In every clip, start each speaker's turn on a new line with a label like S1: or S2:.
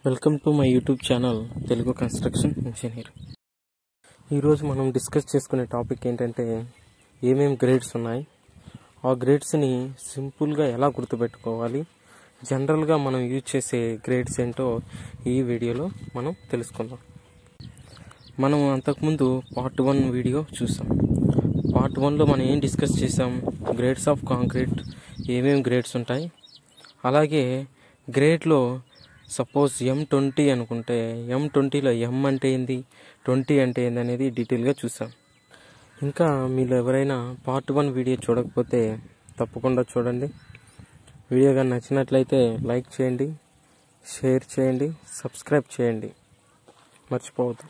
S1: welcome to my YouTube channel Telugu construction engineer ఈరోజు మనం discuss చేసుకునే టాపిక్ ఏంటంటే ఏమేం గ్రేడ్స్ ఉన్నాయి ఆ గ్రేడ్స్ని సింపుల్గా ఎలా గుర్తుపెట్టుకోవాలి జనరల్గా మనం యూజ్ చేసే గ్రేడ్స్ ఏంటో ఈ వీడియోలో మనం తెలుసుకుందాం మనం అంతకుముందు పార్ట్ వన్ వీడియో చూసాం పార్ట్ వన్లో మనం ఏం డిస్కస్ చేసాం గ్రేడ్స్ ఆఫ్ కాంక్రీట్ ఏమేమి గ్రేడ్స్ ఉంటాయి అలాగే గ్రేడ్లో సపోజ్ ఎం ట్వంటీ అనుకుంటే ఎం ట్వంటీలో ఎం అంటే ఏంది ట్వంటీ అంటే ఏంది అనేది డీటెయిల్గా చూసాం ఇంకా మీరు ఎవరైనా పార్ట్ వన్ వీడియో చూడకపోతే తప్పకుండా చూడండి వీడియో కానీ నచ్చినట్లయితే లైక్ చేయండి షేర్ చేయండి సబ్స్క్రైబ్ చేయండి మర్చిపోవద్దు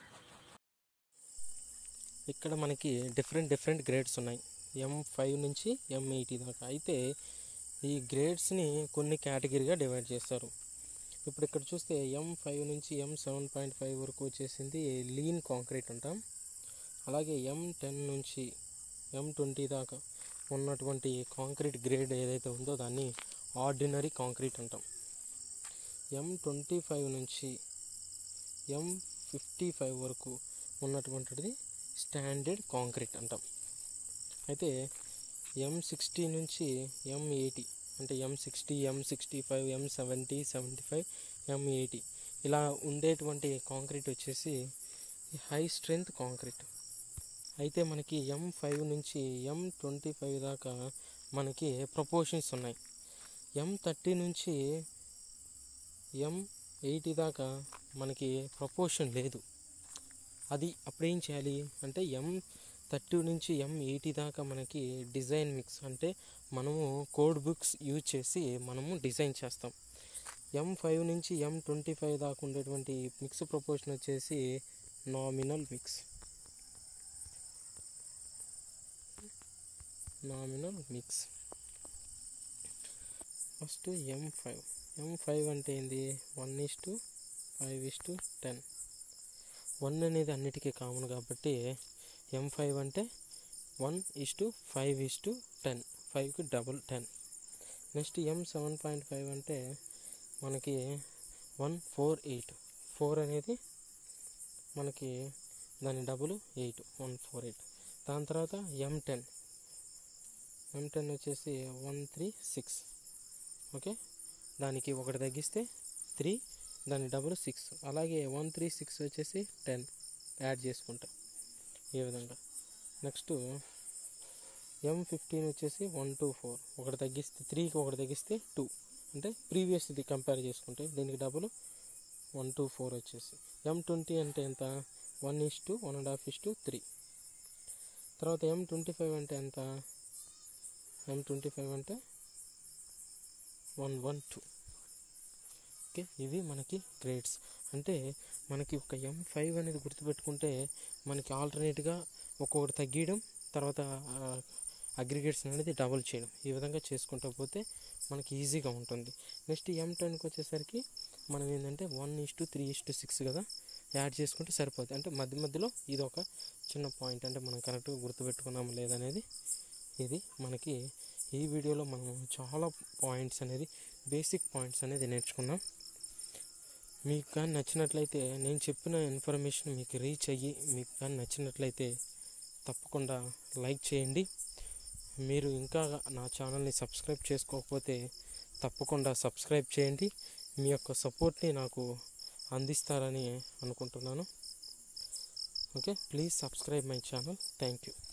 S1: ఇక్కడ మనకి డిఫరెంట్ డిఫరెంట్ గ్రేడ్స్ ఉన్నాయి ఎం ఫైవ్ నుంచి ఎం ఎయిటీ దాకా అయితే ఈ గ్రేడ్స్ని కొన్ని కేటగిరీగా డివైడ్ చేస్తారు ఇప్పుడు ఇక్కడ చూస్తే ఎం ఫైవ్ నుంచి ఎం సెవెన్ పాయింట్ ఫైవ్ వరకు వచ్చేసింది లీన్ కాంక్రీట్ అంటాం అలాగే ఎం టెన్ నుంచి ఎం ట్వంటీ దాకా ఉన్నటువంటి కాంక్రీట్ గ్రేడ్ ఏదైతే ఉందో దాన్ని ఆర్డినరీ కాంక్రీట్ అంటాం ఎం ట్వంటీ ఫైవ్ నుంచి ఎం ఫిఫ్టీ ఫైవ్ వరకు ఉన్నటువంటిది స్టాండర్డ్ కాంక్రీట్ అంటాం అయితే ఎం సిక్స్టీ నుంచి ఎం ఎయిటీ అంటే M sixty M sixty five M seventy seventy five M eighty ఇలా ఉండేటువంటి కాంక్రీట్ వచ్చేసి హై స్ట్రెంగ్త్ కాంక్రీట్ అయితే మనకి ఎం ఫైవ్ నుంచి ఎం ట్వంటీ ఫైవ్ దాకా మనకి ప్రపోర్షన్స్ ఉన్నాయి ఎం థర్టీ నుంచి ఎం ఎయిటీ దాకా మనకి ప్రపోర్షన్ లేదు అది అప్పుడు ఏం చేయాలి అంటే ఎం థర్టీ నుంచి ఎం ఎయిటీ దాకా మనకి డిజైన్ మిక్స్ అంటే మనము కోడ్ బుక్స్ యూజ్ చేసి మనము డిజైన్ చేస్తాం ఎం ఫైవ్ నుంచి ఎం ట్వంటీ ఫైవ్ దాకా ఉండేటువంటి మిక్స్ ప్రపోర్షన్ వచ్చేసి nominal mix nominal mix first M five M five అంటే ఏంది one is to five is to ten one అనేది అన్నిటికీ కామన్ కాబట్టి ఎం ఫైవ్ అంటే one is to five is to ten ఫైవ్కి double ten next M seven point five అంటే మనకి one four eight four అనేది మనకి దాని double eight one four eight దాని తర్వాత ఎం టెన్ ఎం టెన్ వచ్చేసి వన్ త్రీ సిక్స్ ఓకే దానికి ఒకటి తగ్గిస్తే త్రీ దాని డబుల్ సిక్స్ అలాగే వన్ త్రీ సిక్స్ వచ్చేసి టెన్ యాడ్ చేసుకుంటా ఈ విధంగా నెక్స్ట్ ఎం ఫిఫ్టీన్ వచ్చేసి వన్ టూ ఫోర్ ఒకటి తగ్గిస్తే త్రీకి ఒకటి తగ్గిస్తే టూ అంటే ప్రీవియస్ ఇది కంపేర్ చేసుకుంటే దీనికి డబుల్ వన్ టూ ఫోర్ వచ్చేసి ఎం ట్వంటీ అంటే ఎంత one is to one and half is to three తర్వాత ఎం ట్వంటీ ఫైవ్ అంటే ఎంత ఎం ట్వంటీ ఫైవ్ అంటే వన్ వన్ టూ ఓకే ఇవి మనకి గ్రేడ్స్ అంటే మనకి ఒక ఎం ఫైవ్ అనేది గుర్తుపెట్టుకుంటే మనకి ఆల్టర్నేట్గా ఒక్కొక్కటి తగ్గియడం తర్వాత అగ్రిగేట్స్ అనేది డబుల్ చేయడం ఈ విధంగా చేసుకుంటూ పోతే మనకి ఈజీగా ఉంటుంది నెక్స్ట్ ఎం టెన్కి వచ్చేసరికి మనం ఏంటంటే one is to three is to six కదా యాడ్ చేసుకుంటే సరిపోతుంది అంటే మధ్య మధ్యలో ఇది ఒక చిన్న పాయింట్ అంటే మనం కరెక్ట్గా గుర్తుపెట్టుకున్నాము లేదనేది ఇది మనకి ఈ వీడియోలో మనం చాలా పాయింట్స్ అనేది బేసిక్ పాయింట్స్ అనేది నేర్చుకున్నాం మీకు కానీ నచ్చినట్లయితే నేను చెప్పిన ఇన్ఫర్మేషన్ మీకు రీచ్ అయ్యి మీకు కానీ నచ్చినట్లయితే తప్పకుండా లైక్ చేయండి మీరు ఇంకా నా ఛానల్ని సబ్స్క్రైబ్ చేసుకోకపోతే తప్పకుండా సబ్స్క్రైబ్ చేయండి మీ యొక్క సపోర్ట్ని నాకు అందిస్తారని అనుకుంటున్నాను okay please subscribe my channel thank you